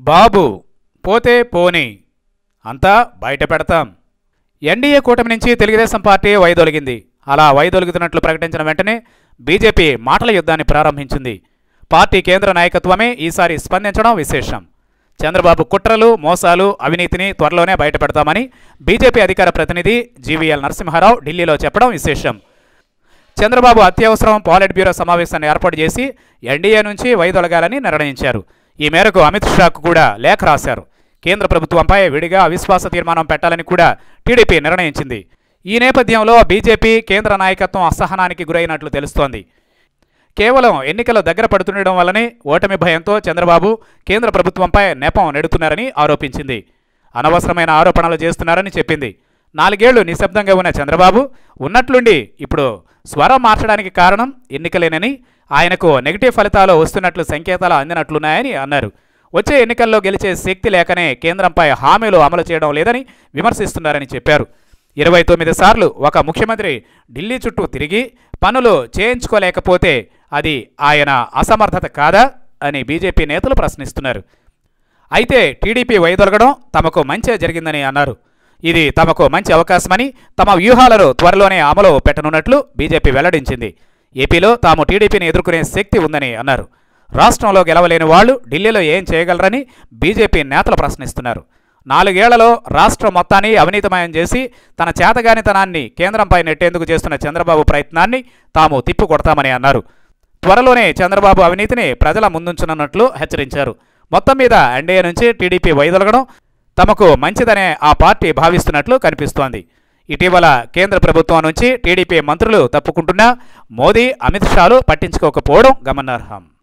బాబు పోతే పోని అంతా బయట పెడతాం ఎన్డీఏ కూటమి నుంచి తెలుగుదేశం పార్టీ వైదొలిగింది అలా వైదొలుగుతున్నట్లు ప్రకటించిన వెంటనే బీజేపీ మాటల యుద్ధాన్ని ప్రారంభించింది పార్టీ కేంద్ర నాయకత్వమే ఈసారి స్పందించడం విశేషం చంద్రబాబు కుట్రలు మోసాలు అవినీతిని త్వరలోనే బయటపెడతామని బీజేపీ అధికార ప్రతినిధి జీవీఎల్ నరసింహారావు ఢిల్లీలో చెప్పడం విశేషం చంద్రబాబు అత్యవసరం పాలిట్ బ్యూరో సమావేశాన్ని ఏర్పాటు చేసి ఎన్డీఏ నుంచి వైదొలగాలని నిర్ణయించారు ఈ మేరకు అమిత్ షాకు కూడా లేఖ రాశారు కేంద్ర ప్రభుత్వంపై విడిగా అవిశ్వాస తీర్మానం పెట్టాలని కూడా టీడీపీ నిర్ణయించింది ఈ నేపథ్యంలో బీజేపీ కేంద్ర నాయకత్వం అసహనానికి గురైనట్లు తెలుస్తోంది కేవలం ఎన్నికలు దగ్గర పడుతుండడం వల్లనే ఓటమి భయంతో చంద్రబాబు కేంద్ర ప్రభుత్వంపై నెపం నెడుతున్నారని ఆరోపించింది అనవసరమైన ఆరోపణలు చేస్తున్నారని చెప్పింది నాలుగేళ్లు నిశ్శబ్దంగా ఉన్న చంద్రబాబు ఉన్నట్లుండి ఇప్పుడు స్వరం మార్చడానికి కారణం ఎన్నికలేనని ఆయనకు నెగిటివ్ ఫలితాలు వస్తున్నట్లు సంకేతాలు అందినట్లున్నాయని అన్నారు వచ్చే ఎన్నికల్లో గెలిచే శక్తి లేకనే కేంద్రంపై హామీలు అమలు చేయడం లేదని విమర్శిస్తున్నారని చెప్పారు ఇరవై తొమ్మిది సార్లు ఒక ముఖ్యమంత్రి ఢిల్లీ చుట్టూ తిరిగి పనులు చేయించుకోలేకపోతే అది ఆయన అసమర్థత కాదా అని బీజేపీ నేతలు ప్రశ్నిస్తున్నారు అయితే టీడీపీ వైదొలగడం తమకు మంచి జరిగిందని అన్నారు ఇది తమకు మంచి అవకాశమని తమ వ్యూహాలను త్వరలోనే అమలు పెట్టనున్నట్లు బీజేపీ వెల్లడించింది ఏపీలో తాము టీడీపీని ఎదుర్కొనే శక్తి ఉందని అన్నారు రాష్ట్రంలో గెలవలేని వాళ్ళు ఢిల్లీలో ఏం చేయగలరని బీజేపీ నేతలు ప్రశ్నిస్తున్నారు నాలుగేళ్లలో రాష్ట్రం మొత్తాన్ని అవినీతిమయం చేసి తన చేతగానితనాన్ని కేంద్రంపై నెట్టేందుకు చేస్తున్న చంద్రబాబు ప్రయత్నాన్ని తాము తిప్పికొడతామని అన్నారు త్వరలోనే చంద్రబాబు అవినీతిని ప్రజల ముందుంచనున్నట్లు హెచ్చరించారు మొత్తం మీద ఎన్డీఏ నుంచి టీడీపీ వైదొలగడం తమకు మంచిదనే ఆ పార్టీ భావిస్తున్నట్లు కనిపిస్తోంది ఇటీవల కేంద్ర ప్రభుత్వం నుంచి టీడీపీ మంత్రులు తప్పుకుంటున్నా మోదీ అమిత్ షాలు పట్టించుకోకపోవడం గమనార్హం